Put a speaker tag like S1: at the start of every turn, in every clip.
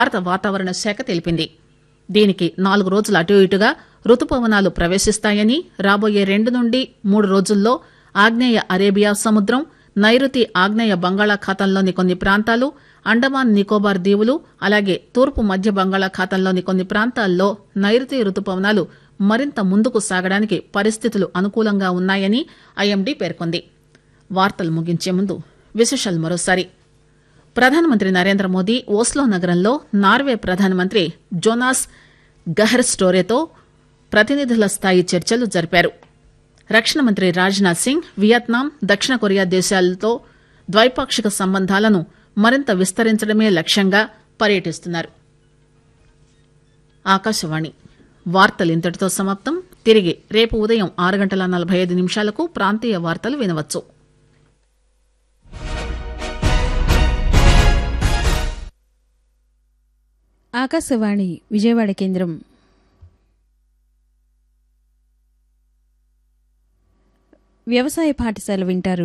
S1: భారత వాతావరణ శాఖ తెలిపింది దీనికి నాలుగు రోజులు అటు ఇటుగా రుతుపవనాలు ప్రవేశిస్తాయని రాబోయే రెండు నుండి మూడు రోజుల్లో ఆగ్నేయ అరేబియా సముద్రం నైరుతి ఆగ్నేయ బంగాళాఖాతంలోని కొన్ని ప్రాంతాలు అండమాన్ నికోబార్ దీవులు అలాగే తూర్పు మధ్య బంగాళాఖాతంలోని కొన్ని ప్రాంతాల్లో నైరుతి రుతుపవనాలు మరింత ముందుకు సాగడానికి పరిస్థితులు అనుకూలంగా ఉన్నాయని ఐఎండీ పేర్కొంది వార్తలు ముగించే ముందు విశేషాలు మరోసారి ప్రధానమంత్రి నరేంద్ర మోదీ ఓస్లో నగరంలో నార్వే ప్రధానమంత్రి జోనాస్ గహర్ స్టోరేతో ప్రతినిధుల స్థాయి చర్చలు జరిపారు రక్షణ మంత్రి రాజ్నాథ్ సింగ్ వియత్నాం దక్షిణ కొరియా దేశాలతో ద్వైపాక్షిక సంబంధాలను మరింత విస్తరించడమే లక్ష్యంగా పర్యటిస్తున్నారు ఆకాశవాణి వార్తలు ఇంతటితో సమాప్తం తిరిగి రేపు ఉదయం ఆరు గంటల నలభై ఐదు నిమిషాలకు ప్రాంతీయ వార్తలు వినవచ్చు
S2: ఆకాశవాణి విజయవాడ కేంద్రం వ్యవసాయ పాఠశాల వింటారు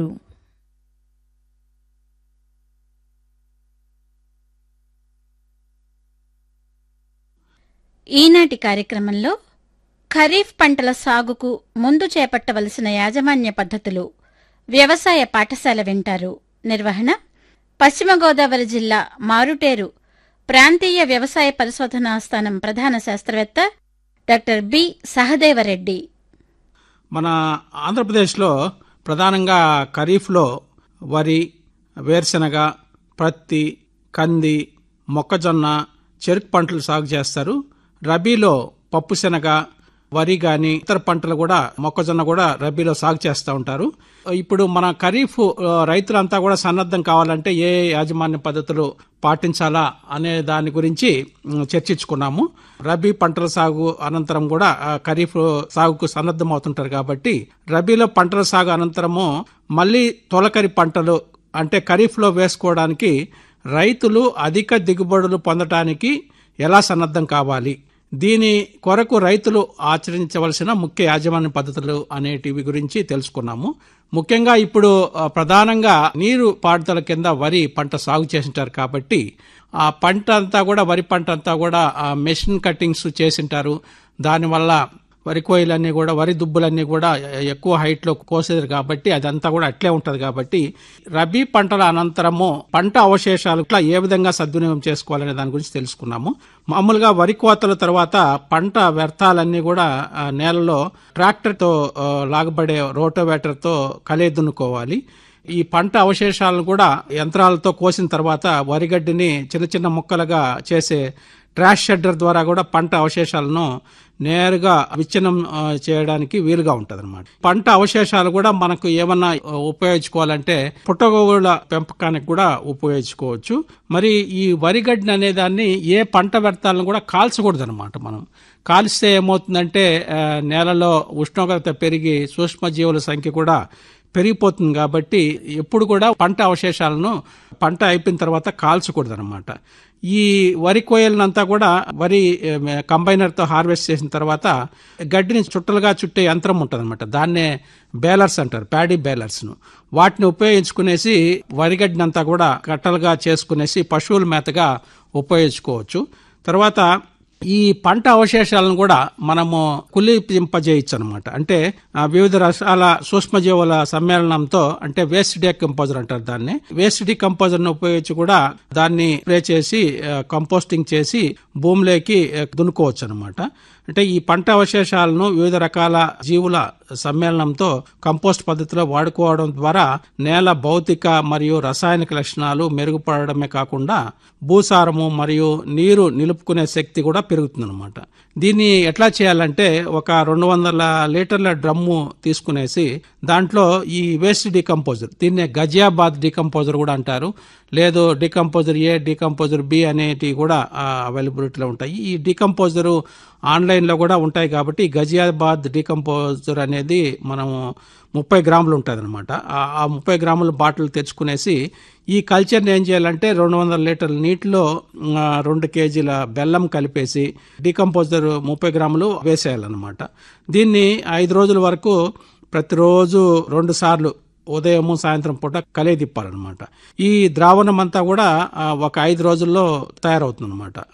S3: ఈనాటి కార్యక్రమంలో ఖరీఫ్ పంటల సాగుకు ముందు చేపట్టవలసిన యాజమాన్య పద్ధతులు వ్యవసాయ పాఠశాల వింటారు నిర్వహణ పశ్చిమ గోదావరి జిల్లా మారుటేరు ప్రాంతీయ వ్యవసాయ పరిశోధనా స్థానం ప్రధాన శాస్త్రవేత్త డాక్టర్ బి సహదేవరెడ్డి
S4: మన ఆంధ్రప్రదేశ్లో ప్రధానంగా ఖరీఫ్లో వరి వేరుశనగ పత్తి కంది మొక్కజొన్న చెరుకు పంటలు సాగు చేస్తారు రబీలో పప్పు శనగ వరి గాని ఇతర పంటలు కూడా మొక్కజొన్న కూడా రబీలో సాగు చేస్తూ ఉంటారు ఇప్పుడు మన ఖరీఫ్ ఆ, రైతులంతా కూడా సన్నద్ధం కావాలంటే ఏ ఏ యాజమాన్య పద్ధతులు పాటించాలా అనే దాని గురించి ఉమ్, చర్చించుకున్నాము రబీ పంటల సాగు అనంతరం కూడా ఆ, ఖరీఫ్ సాగుకు సన్నద్ధం అవుతుంటారు కాబట్టి రబీలో పంటల సాగు అనంతరము మళ్ళీ తొలకరి పంటలు అంటే ఖరీఫ్లో వేసుకోవడానికి రైతులు అధిక దిగుబడులు పొందటానికి ఎలా సన్నద్ధం కావాలి దీని కొరకు రైతులు ఆచరించవలసిన ముఖ్య యాజమాన్య పద్ధతులు అనేటివి గురించి తెలుసుకున్నాము ముఖ్యంగా ఇప్పుడు ఆ, ప్రధానంగా నీరు పారుదల కింద వరి పంట సాగు చేసింటారు కాబట్టి ఆ పంట అంతా కూడా వరి పంట అంతా కూడా ఆ మెషిన్ కట్టింగ్స్ చేసింటారు దానివల్ల వరి కోయిలన్నీ కూడా వరి దుబ్బులన్నీ కూడా ఎక్కువ హైట్ లో కోసేది కాబట్టి అదంతా కూడా అట్లే ఉంటది కాబట్టి రబీ పంటల అనంతరము పంట అవశేషాలు ఇట్లా ఏ విధంగా సద్వినియోగం చేసుకోవాలనే దాని గురించి తెలుసుకున్నాము మామూలుగా వరి కోతల తర్వాత పంట వ్యర్థాలన్నీ కూడా ఆ, నేలలో ట్రాక్టర్ తో ఆ, లాగబడే రోటోవేటర్ తో కలే దున్నుకోవాలి ఈ పంట అవశేషాలను కూడా యంత్రాలతో కోసిన తర్వాత వరిగడ్డిని చిన్న చిన్న ముక్కలుగా చేసే ట్రాష్ షెడ్డర్ ద్వారా కూడా పంట అవశేషాలను నేరుగా విచ్ఛిన్నం ఆ, చేయడానికి వీలుగా ఉంటది పంట అవశేషాలు కూడా మనకు ఏమన్నా ఆ, ఉపయోగించుకోవాలంటే పుట్టగోగుల పెంపకానికి కూడా ఉపయోగించుకోవచ్చు మరి ఈ వరిగడ్డిని అనే దాన్ని ఏ పంట వ్యర్థాలను కూడా కాల్చకూడదు అనమాట మనం కాల్స్తే ఏమవుతుందంటే ఆ, నేలలో ఉష్ణోగ్రత పెరిగి సూక్ష్మజీవుల సంఖ్య కూడా పెరిగిపోతుంది కాబట్టి ఎప్పుడు కూడా పంట అవశేషాలను పంట అయిపోయిన తర్వాత కాల్చకూడదు అనమాట ఈ వరి కోయలనంతా కూడా వరి కంబైనర్ తో హార్వెస్ట్ చేసిన తర్వాత గడ్డిని చుట్టలుగా చుట్టే యంత్రం ఉంటుంది అనమాట దాన్నే బేలర్స్ అంటారు ప్యాడీ బేలర్స్ ను వాటిని ఉపయోగించుకునేసి వరిగడ్డినంతా కూడా కట్టలుగా చేసుకునేసి పశువుల మేతగా ఉపయోగించుకోవచ్చు తర్వాత ఈ పంట అవశేషాలను కూడా మనము కులింపజేయచ్చు అనమాట అంటే ఆ, వివిధ రసాల సూక్ష్మజీవుల సమ్మేళనంతో అంటే వేస్ట్ డీకంపోజర్ అంటారు దాన్ని వేస్ట్ డీకంపోజర్ ను ఉపయోగించి కూడా దాన్ని స్ప్రే చేసి ఆ, కంపోస్టింగ్ చేసి భూమిలోకి ఆ, దున్నుకోవచ్చు అనమాట అంటే ఈ పంట అవశేషాలను వివిధ రకాల జీవుల సమ్మేళనంతో కంపోస్ట్ పద్ధతిలో వాడుకోవడం ద్వారా నేల భౌతిక మరియు రసాయనిక లక్షణాలు మెరుగుపడడమే కాకుండా భూసారము మరియు నీరు నిలుపుకునే శక్తి కూడా పెరుగుతుందన్నమాట దీన్ని ఎట్లా చేయాలంటే ఒక రెండు వందల లీటర్ల డ్రమ్ము తీసుకునేసి దాంట్లో ఈ వేస్ట్ డికంపోజర్ దీన్నే గజియాబాద్ డికంపోజర్ కూడా అంటారు లేదు డికంపోజర్ ఏ డికంపోజర్ బి అనేటివి కూడా అవైలబిలిటీలో ఉంటాయి ఈ డికంపోజర్ ఆన్లైన్లో కూడా ఉంటాయి కాబట్టి గజియాబాద్ డికంపోజర్ అనేది మనము ముప్పై గ్రాములు ఉంటుంది అనమాట ఆ ముప్పై గ్రాముల బాటిల్ తెచ్చుకునేసి ఈ కల్చర్ని ఏం చేయాలంటే రెండు వందల లీటర్ల నీటిలో ఆ, రెండు కేజీల బెల్లం కలిపేసి డికంపోజర్ ముప్పై గ్రాములు వేసేయాలన్నమాట దీన్ని ఐదు రోజుల వరకు ప్రతిరోజు రెండు సార్లు ఉదయము సాయంత్రం పూట కలియ తిప్పాలన్నమాట ఈ ద్రావణం అంతా కూడా ఆ, ఒక ఐదు రోజుల్లో తయారవుతుంది అనమాట